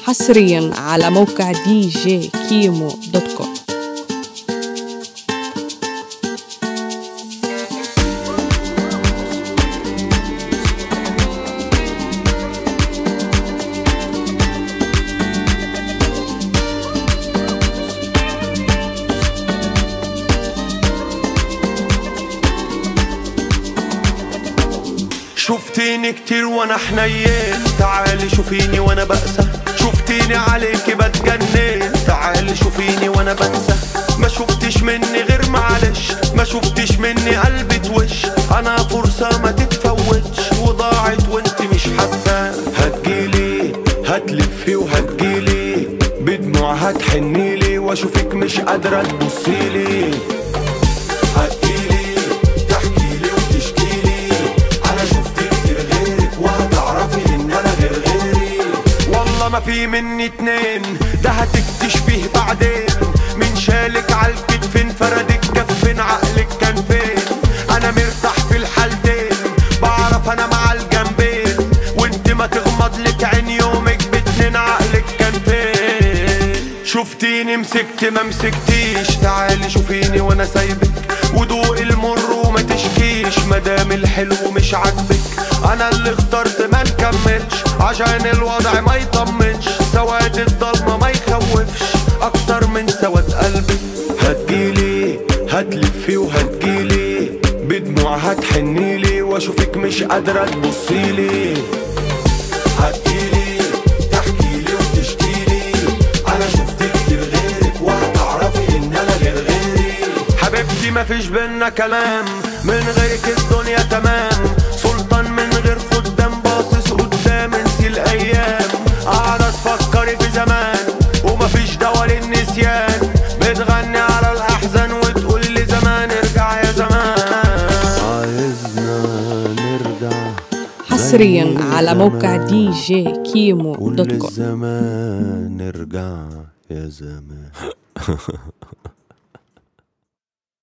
حصريا على موقع دي جي كيمو دوت كوم شفتيني كتير وانا حنين تعالي شوفيني وانا بأسى شفتيني عليكي بتجنن تعالي شوفيني وانا بنسى ما شفتش مني غير معلش ما شفتش مني قلبي توش انا فرصة ما تتفوتش وضاعت وانت مش حاسة هتجيلي هتلفي وهتجيلي بدموع هتحنيلي واشوفك مش قادرة تبصيلي هتجيلي تحكيلي وتشكيلي انا شفت كتير غيرك وهتعرفي ان انا غير غيري والله ما في مني اتنين ده هتكتشفيه بعدين من شالك عالكتفين فردك كفين عقلك كان فين انا مرتاح في الحالتين بعرف انا مع الجنبين وانت ما تغمض لك عين يومك باتنين عقلك كان فين شفتيني مسكت ما مسكتيش تعالي شوفيني وانا سايبك ودوق المر وما تشكيش مدام الحلو مش عاجبك انا اللي اخترت ما نكملش عشان الوضع ما يطمنش سواد الضلمة ما يخوفش اكتر من سواد قلبك هتجيلي هتلفي وهتجيلي بدموع هتحنيلي واشوفك مش قادرة تبصيلي هتجيلي تحكيلي وتشكيلي انا شفت كتير غيرك وهتعرفي ان انا غير غيري حبيبتي مفيش بينا كلام من غيرك الدنيا تمام سلطان من غير خدام باصص قدام انسي الايام قاعدة تفكري في زمان ومفيش دوا للنسيان بتغني على الاحزان وتقول لي زمان ارجع يا زمان عايزنا نرجع حصريا على موقع دي جي كيمو كل دوت كوم الزمان نرجع يا زمان